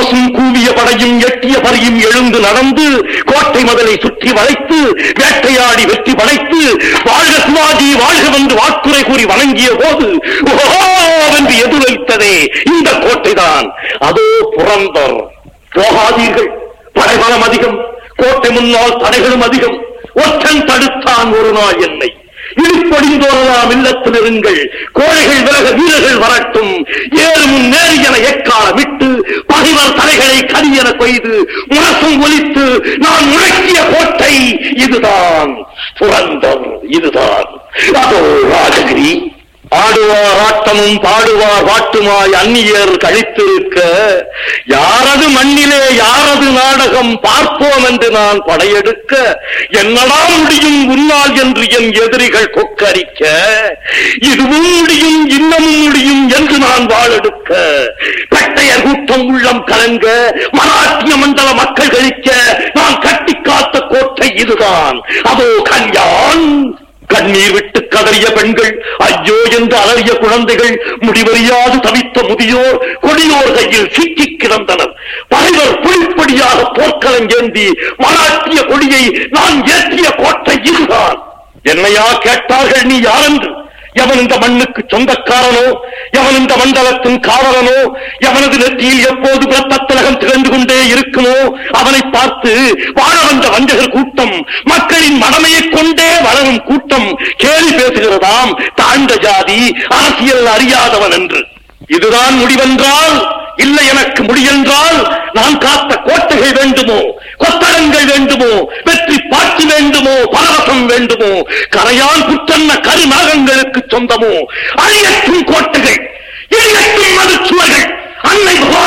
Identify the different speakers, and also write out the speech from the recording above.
Speaker 1: முரசும் கூவிய படையும் எட்டிய பறியும் எழுந்து நடந்து கோட்டை மதலை சுற்றி வளைத்து வேட்டையாடி வெற்றி படைத்து வாழ்க சிவாஜி வாழ்க வென்று வாக்குரை கூறி வணங்கிய போது ஓஹோ என்று எதிரொலித்ததே இந்த கோட்டைதான் அதோ புறந்தர் போகாதீர்கள் படைபலம் அதிகம் கோட்டை முன்னால் தடைகளும் அதிகம் ஒற்றன் தடுத்தான் ஒரு நாள் என்னை இடிப்பொழிந்தோரலாம் இல்லத்தில் இருங்கள் கோழைகள் விலக வீரர்கள் வரட்டும் ஏறு முன் நேரு என எக்காலமிட்டு பகைவர் தலைகளை கரியென கொய்து முரசும் ஒலித்து நான் முழக்கிய கோட்டை இதுதான் புரந்தர் இதுதான் அதோ ராஜகிரி ஆடுவார் ஆட்டமும் பாடுவார் வாட்டுமாய் அந்நியர் கழித்திருக்க யாரது மண்ணிலே யாரது நாடகம் பார்ப்போம் என்று நான் படையெடுக்க என்னடா முடியும் உன்னால் என்று என் எதிரிகள் கொக்கரிக்க இதுவும் முடியும் இன்னமும் முடியும் என்று நான் வாழெடுக்க கட்டையர் கூட்டம் உள்ளம் கலங்க மராட்டிய மண்டல மக்கள் கழிக்க நான் கட்டி காத்த கோட்டை இதுதான் அதோ கல்யாண் கண்ணீர் விட்டு கதறிய பெண்கள் ஐயோ என்று அலறிய குழந்தைகள் முடிவறியாது தவித்த முதியோர் கொடியோர் கையில் சிக்கிக் கிடந்தனர் பகைவர் புலிப்படியாக போர்க்களஞ்சேந்தி மராட்டிய கொடியை நான் ஏற்றிய கோட்டை இதுதான் என்னையா கேட்டார்கள் நீ யாரென்று எவன் இந்த மண்ணுக்கு சொந்தக்காரனோ எவன் இந்த மண்டலத்தின் காவலனோ எவனது நெற்றியில் எப்போது பிரத்தத்திலகம் திகழ்ந்து கொண்டே இருக்குமோ அவனை பார்த்து வாழ வந்த வஞ்சகர் கூட்டம் மக்களின் மடமையைக் கொண்டே வளரும் கூட்டம் கேலி பேசுகிறதாம் தாழ்ந்த ஜாதி அரசியல் அறியாதவன் என்று இதுதான் முடிவென்றால் இல்லை எனக்கு முடியென்றால் நான் காத்த கோட்டைகள் வேண்டுமோ கொத்தடங்கள் வேண்டுமோ வெற்றி பாட்டு வேண்டுமோ பரவசம் வேண்டுமோ கரையான் புற்றன்ன கருநாகங்களுக்கு சொந்தமோ அழியற்றும் கோட்டைகள் இழியற்றும் மதுச்சுவர்கள் அன்னை பவானி